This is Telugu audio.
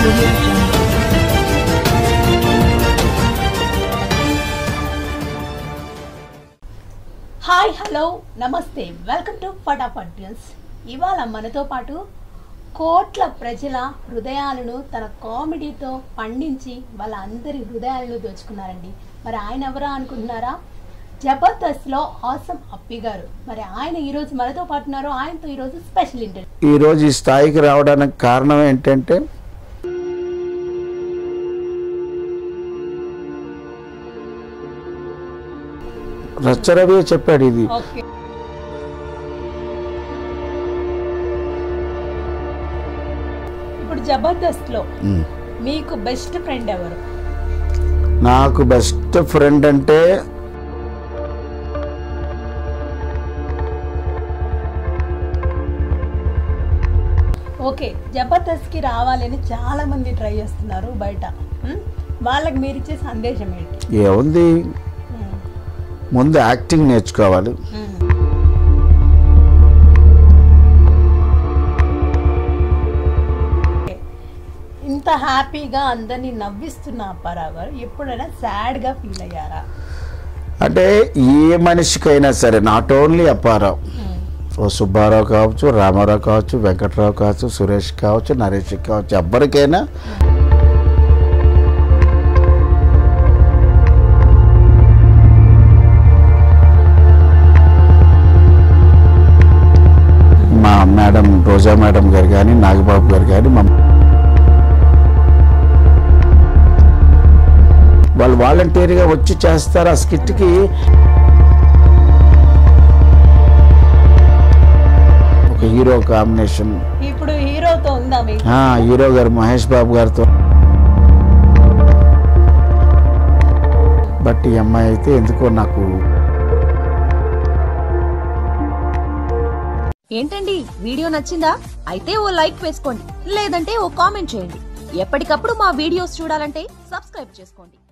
audio jungle. హాయ్ హలో నమస్తే వెల్కమ్ టు ఫటాఫట్ న్యూస్ ఇవాళ మనతో పాటు కోట్ల ప్రజల హృదయాలను తన కామెడీతో పండించి వాళ్ళ అందరి హృదయాలను దోచుకున్నారండి మరి ఆయన ఎవరా అనుకుంటున్నారా జబర్దస్త్లో ఆసం అప్పి గారు మరి ఆయన ఈరోజు మనతో పాటు ఉన్నారు ఆయనతో ఈరోజు స్పెషల్ ఇంటర్వ్యూ ఈరోజు ఈ స్థాయికి రావడానికి కారణం ఏంటంటే రచ్చరవి చెప్పాడు ఇది ఓకే ఇప్పుడు జబర్దస్త్లో ఉమ్. మీకు బెస్ట్ ఫ్రెండ్ ఎవరు నాకు బెస్ట్ ఫ్రెండ్ అంటే ఓకే జబర్దస్త్కి రావాలని చాలా మంది ట్రై చేస్తున్నారు బయట ఉమ్, వాళ్ళకి మీరు ఇచ్చే సందేశం ఏంటి ఏముంది ఉమ్, ముందు యాక్టింగ్ నేర్చుకోవాలి ఉమ్. ఓకే. ఇంత హ్యాపీగా అందరినీ నవ్విస్తున్న అప్పారావు గారు ఎప్పుడైనా సాడ్గా ఫీల్ అయ్యారా అంటే ఏ మనిషికైనా సరే నాట్ ఓన్లీ అప్పారావు ఉమ్, ఓ సుబ్బారావు కావచ్చు రామారావు కావచ్చు వెంకట్రావు కావచ్చు సురేష్ కావచ్చు నరేష్ కావచ్చు ఎవ్వరికైనా మా మేడం రోజా మేడం గారు కానీ నాగబాబు గారు కానీ మా వాళ్ళు వాలంటీర్గా వచ్చి చేస్తారు ఆ స్కిట్కి ఒక హీరో కాంబినేషన్ ఇప్పుడు హీరోతో ఉందా మీకు ఆ, హీరో గారు మహేష్ బాబు గారితో బట్ ఈ అమ్మాయి అయితే ఎందుకో నాకు ఏంటండి వీడియో నచ్చిందా అయితే ఓ లైక్ వేసుకోండి లేదంటే ఓ కామెంట్ చేయండి ఎప్పటికప్పుడు మా వీడియోస్ చూడాలంటే సబ్స్క్రైబ్ చేసుకోండి